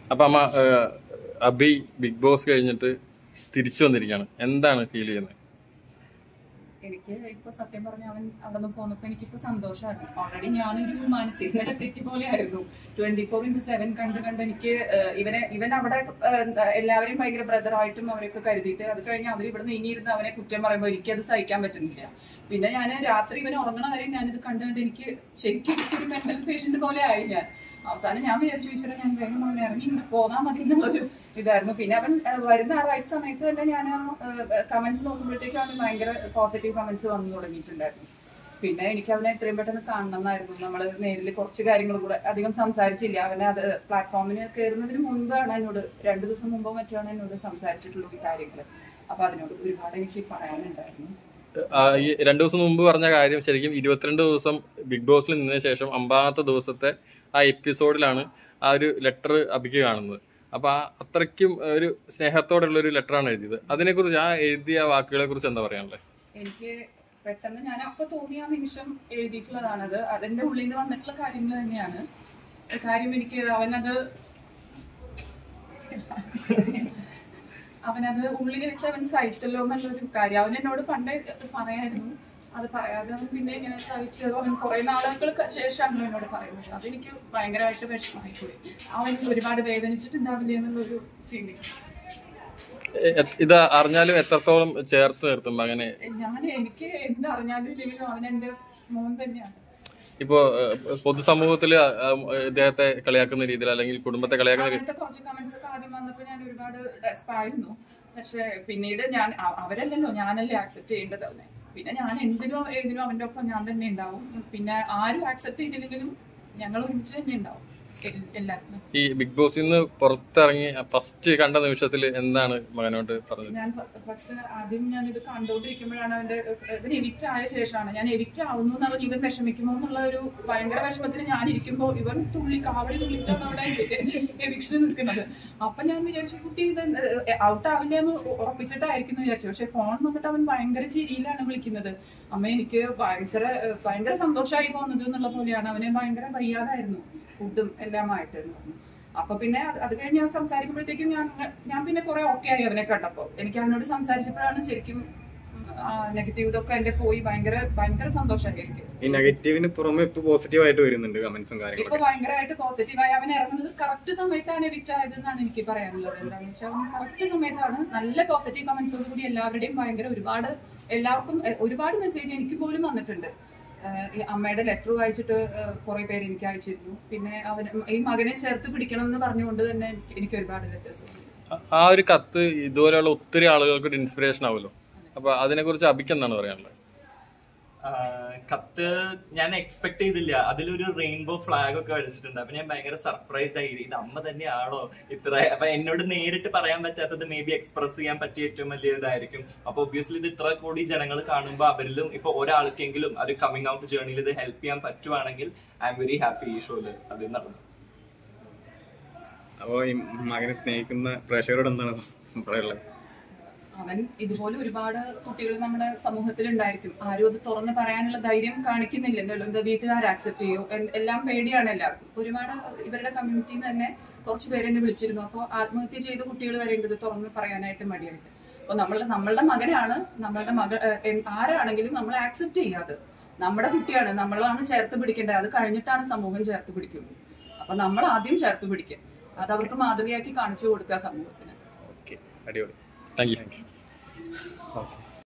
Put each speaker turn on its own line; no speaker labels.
അപ്പൊ അമ്മ ഏഹ്, Abi big boss കഴിഞ്ഞിട്ട് തിരിച്ചു വന്നിരിക്കുകയാണ് എന്താണ് ഫീൽ ചെയ്യുന്നത്
എനിക്ക് ഇപ്പൊ സത്യം പറഞ്ഞ അവൻ അവിടെ നിന്ന് പോന്നപ്പോ എനിക്കിപ്പോ സന്തോഷമാണ് ഓൾറെഡി ഞാനൊരു മാനസിക നില തെറ്റി പോലെ ആയിരുന്നു ട്വന്റി ഫോർ ഇന്റു സെവൻ കണ്ട് കണ്ട് എനിക്ക് ഏഹ്, ഇവനെ ഇവൻ അവിടെ ഏഹ്, എന്താ, എല്ലാവരെയും ഭയങ്കര ബ്രദറായിട്ടും അവരെയൊക്കെ കരുതിയിട്ട് അത് കഴിഞ്ഞ് അവർ ഇവിടെ നിന്ന് ഇനിയിരുന്ന് അവനെ കുറ്റം പറയുമ്പോൾ എനിക്കത് സഹിക്കാൻ പറ്റുന്നില്ല പിന്നെ ഞാൻ രാത്രി ഇവൻ ഉറങ്ങണ വരെ ഞാനിത് കണ്ട് കണ്ട് എനിക്ക് ശരിക്കും എനിക്കൊരു മെന്റൽ പേഷ്യന്റ് പോലെ ആയി ഞാൻ അവസാനം ഞാൻ വിചാരിച്ചു ഈശ്വരൻ ഞാൻ വേഗം അവനെ ഇറങ്ങി ഇങ്ങോട്ട് പോകാൻ മതി എന്നുള്ളൊരു ഇതായിരുന്നു പിന്നെ അവൻ ഏഹ്, വരുന്ന ആ റൈറ്റ് സമയത്ത് തന്നെ ഞാൻ കമന്റ്സ് നോക്കുമ്പോഴത്തേക്കും അവന് ഭയങ്കര പോസിറ്റീവ് കമന്റ്സ് വന്നു തുടങ്ങിയിട്ടുണ്ടായിരുന്നു പിന്നെ എനിക്ക് അവനെ എത്രയും പെട്ടെന്ന് കാണണം എന്നായിരുന്നു നമ്മൾ നേരിൽ കുറച്ച് കാര്യങ്ങൾ കൂടെ അധികം സംസാരിച്ചില്ല അവനെ അത് പ്ലാറ്റ്ഫോമിന് കയറുന്നതിന് മുൻപാണ് എന്നോട് രണ്ടു ദിവസം മുമ്പോ മറ്റാണ് എന്നോട് സംസാരിച്ചിട്ടുള്ള ഈ കാര്യങ്ങൾ അപ്പൊ അതിനോട് ഒരുപാട് എനിക്ക് പറയാനുണ്ടായിരുന്നു
ആ, ഈ രണ്ടു ദിവസം മുമ്പ് പറഞ്ഞ കാര്യം ശരിക്കും ഇരുപത്തിരണ്ട് ദിവസം ബിഗ് ബോസിൽ നിന്നതിന് ശേഷം അമ്പാമത്തെ ദിവസത്തെ ആ എപ്പിസോഡിലാണ് ആ ഒരു ലെറ്റർ അബിക്ക് കാണുന്നത് അപ്പൊ ആ അത്രയ്ക്കും ഒരു സ്നേഹത്തോടെയുള്ള ഒരു ലെറ്ററാണ് എഴുതിയത് അതിനെക്കുറിച്ച് ആ എഴുതിയ വാക്കുകളെ കുറിച്ച് എന്താ പറയാനുള്ളത്
എനിക്ക് പെട്ടെന്ന് ഞാൻ അപ്പൊ തോന്നിയ ആ നിമിഷം എഴുതിയിട്ടുള്ളതാണത് അതിന്റെ ഉള്ളിൽ നിന്ന് വന്നിട്ടുള്ള കാര്യങ്ങൾ തന്നെയാണ് കാര്യം എനിക്ക് അവനത് അവനത് ഉള്ളിൽ വെച്ച് അവൻ സഹിച്ചല്ലോ എന്നുള്ളൊരു കാര്യം അവൻ എന്നോട് പണ്ടേ അത് പറയായിരുന്നു അത് പറയാതെ അവൻ പിന്നെ ഇങ്ങനെ സഹിച്ചത് അവൻ കുറെ നാളുകൾക്ക് ശേഷമാണല്ലോ എന്നോട് പറയുന്നത് അതെനിക്ക് ഭയങ്കരമായിട്ട് വിഷമമായി പോയി അവൻ ഒരുപാട് വേദനിച്ചിട്ടുണ്ടാവില്ലേ എന്നുള്ളൊരു ഫീലിംഗ്
എ- എ- ഇത് അറിഞ്ഞാലും എത്രത്തോളം ചേർത്ത് നിർത്തും അങ്ങനെ
ഞാൻ എനിക്ക് എന്തറിഞ്ഞാലും ഇല്ലെങ്കിലും അവൻ എന്റെ മോൻ തന്നെയാണ്
ഇപ്പോ ഏഹ്, പൊതുസമൂഹത്തില് ആ, ഇദ്ദേഹത്തെ കളിയാക്കുന്ന രീതിയിൽ അല്ലെങ്കിൽ കുടുംബത്തെ കളിയാക്കുന്ന രീതി
അങ്ങനത്തെ കുറച്ച് കമന്റ്സ് ഒക്കെ ആദ്യം വന്നപ്പോ ഞാൻ ഒരുപാട് ഡെസ്പ് ആയിരുന്നു പക്ഷെ പിന്നീട് ഞാൻ അ- അവരല്ലല്ലോ ഞാനല്ലേ ആക്സെപ്റ്റ് ചെയ്യേണ്ടത് അവനെ പിന്നെ ഞാൻ എന്തിനോ ഏതിനോ അവന്റെ ഒപ്പം ഞാൻ തന്നെ ഉണ്ടാവും പിന്നെ ആരും ആക്സെപ്റ്റ് ചെയ്തില്ലെങ്കിലും ഞങ്ങൾ ഒരുമിച്ച് തന്നെ ഉണ്ടാവും എൽ- എല്ലാത്തിനും
ഈ ബിഗ് ബോസിൽ നിന്ന് പുറത്തിറങ്ങി ഫസ്റ്റ് കണ്ട നിമിഷത്തിൽ എന്താണ് മകനോട് പറഞ്ഞത്
ഞാൻ ഫസ്റ്റ് ആദ്യം ഞാൻ ഇത് കണ്ടുകൊണ്ടിരിക്കുമ്പോഴാണ് അവന്റെ ഇവൻ എവിക്റ്റ് ആയ ശേഷമാണ് ഞാൻ എവിക്റ്റ് ആവുന്നു എന്ന് പറഞ്ഞ് ഇവൻ വിഷമിക്കുമോ എന്നുള്ള ഒരു ഭയങ്കര വിഷമത്തിൽ ഞാൻ ഇരിക്കുമ്പോൾ ഇവൻ തുള്ളി കാവടി തുള്ളിട്ടാണ് അവിടെ എവിക്ഷൻ നിൽക്കുന്നത് അപ്പൊ ഞാൻ വിചാരിച്ചു കുട്ടി ഇത് ഔട്ട് ആവില്ല എന്ന് ഉറപ്പിച്ചിട്ടായിരിക്കും എന്ന് വിചാരിച്ചു പക്ഷെ ഫോൺ വന്നിട്ട് അവൻ ഭയങ്കര ചിരിയിലാണ് വിളിക്കുന്നത് അമ്മ എനിക്ക് ഭയങ്കര ഏഹ്, ഭയങ്കര സന്തോഷമായി പോകുന്നത് എന്നുള്ള പോലെയാണ് അവനെ ഭയങ്കര വയ്യാതായിരുന്നു ഫുഡും എല്ലാമായിട്ട് എന്ന് പറഞ്ഞു അപ്പൊ പിന്നെ അത് അത് കഴിഞ്ഞ് ഞാൻ സംസാരിക്കുമ്പോഴത്തേക്കും ഞാൻ ഞാൻ പിന്നെ കുറെ ഓക്കെ ആയി അവനെ കണ്ടപ്പോ എനിക്ക് അവനോട് സംസാരിച്ചപ്പോഴാണ് ശരിക്കും നെഗറ്റീവ് ഇതൊക്കെ എന്റെ പോയി ഭയങ്കര ഭയങ്കര സന്തോഷമായി എനിക്ക്
ഈ നെഗറ്റീവിന് പുറമെ ഇപ്പൊ പോസിറ്റീവ് ആയിട്ട് വരുന്നുണ്ട് കമന്റ്സും
ഇപ്പൊ
കാര്യങ്ങളൊക്കെ
ഭയങ്കരമായിട്ട് പോസിറ്റീവായി അവൻ ഇറങ്ങുന്നത് കറക്റ്റ് സമയത്താണ് എവിക്റ്റ് ആയതെന്നാണ് എനിക്ക് പറയാനുള്ളത് എന്താണെന്ന് വെച്ചാൽ അവൻ കറക്റ്റ് സമയത്താണ് നല്ല പോസിറ്റീവ് കമന്റ്സോട് കൂടി എല്ലാവരുടെയും ഭയങ്കര ഒരുപാട് എല്ലാവർക്കും എ, ഒരുപാട് മെസ്സേജ് എനിക്ക് പോലും വന്നിട്ടുണ്ട് ഏഹ് ഈ അമ്മയുടെ ലെറ്റർ വായിച്ചിട്ട് കുറെ പേര് എനിക്ക് അയച്ചിരുന്നു പിന്നെ അവൻ ഈ മകനെ ചേർത്ത് പിടിക്കണം എന്ന് പറഞ്ഞുകൊണ്ട് തന്നെ എനിക്ക് എനിക്ക് ഒരുപാട് ലെറ്റേഴ്സ്
ആ- ആ ഒരു കത്ത് ഇതുപോലെയുള്ള ഒത്തിരി ആളുകൾക്ക് ഒരു ഇൻസ്പിറേഷൻ ആവുമല്ലോ അപ്പൊ അതിനെ കുറിച്ച് അബിക്ക് എന്താണ് പറയാനുള്ളത്
ആ, കത്ത് ഞാൻ എക്സ്പെക്ട് ചെയ്തില്ല അതിലൊരു റെയിൻബോ ഫ്ലാഗ് ഒക്കെ വരച്ചിട്ടുണ്ട് അപ്പൊ ഞാൻ ഭയങ്കര സർപ്രൈസ്ഡ് ആയി ഇത് അമ്മ തന്നെയാണോ ഇത്ര അപ്പൊ എന്നോട് നേരിട്ട് പറയാൻ പറ്റാത്തത് മേ ബി എക്സ്പ്രസ് ചെയ്യാൻ പറ്റിയ ഏറ്റവും വലിയ ഇതായിരിക്കും അപ്പൊ ഒബ്വിയസ്ലി ഇത് ഇത്ര കൂടി ജനങ്ങൾ കാണുമ്പോൾ അവരിലും ഇപ്പൊ ഒരാൾക്കെങ്കിലും ഒരു കമ്മിങ് ഔട്ട് ജേർണിയിൽ ഇത് ഹെൽപ്പ് ചെയ്യാൻ പറ്റുവാണെങ്കിൽ ഐ എം വെരി ഹാപ്പി ഈ ഷോയില് അത് നടന്നു
അപ്പോ ഈ മകനെ സ്നേഹിക്കുന്ന പ്രേക്ഷകരോട് എന്താണ് പറയാനുള്ളത്
അവൻ ഇതുപോലെ ഒരുപാട് കുട്ടികൾ നമ്മുടെ സമൂഹത്തിൽ ഉണ്ടായിരിക്കും ആരും അത് തുറന്ന് പറയാനുള്ള ധൈര്യം കാണിക്കുന്നില്ല എന്തായാലും എന്താ വീട്ടുകാർ ആക്സെപ്റ്റ് ചെയ്യും എൻ- എല്ലാം പേടിയാണ് എല്ലാവർക്കും ഒരുപാട് ഇവരുടെ കമ്മ്യൂണിറ്റിയിൽ നിന്ന് തന്നെ കുറച്ച് പേര് എന്നെ വിളിച്ചിരുന്നു അപ്പോൾ ആത്മഹത്യ ചെയ്ത കുട്ടികൾ വരെ ഉണ്ട് ഇത് തുറന്ന് പറയാനായിട്ട് മടിയായിട്ട് അപ്പോൾ നമ്മളുടെ നമ്മളുടെ മകനാണ് നമ്മളുടെ മകൾ ഏഹ്, എൻ- ആരാണെങ്കിലും നമ്മൾ ആക്സെപ്റ്റ് ചെയ്യാതെ നമ്മുടെ കുട്ടിയാണ് നമ്മളാണ് ചേർത്ത് പിടിക്കേണ്ടത് അത് കഴിഞ്ഞിട്ടാണ് സമൂഹം ചേർത്ത് പിടിക്കുള്ളൂ അപ്പൊ നമ്മൾ ആദ്യം ചേർത്ത് പിടിക്കുക അത് അവർക്ക് മാതൃകയാക്കി കാണിച്ചു കൊടുക്കുക സമൂഹത്തിന്
ഓക്കെ അടിപൊളി
താങ്ക് യു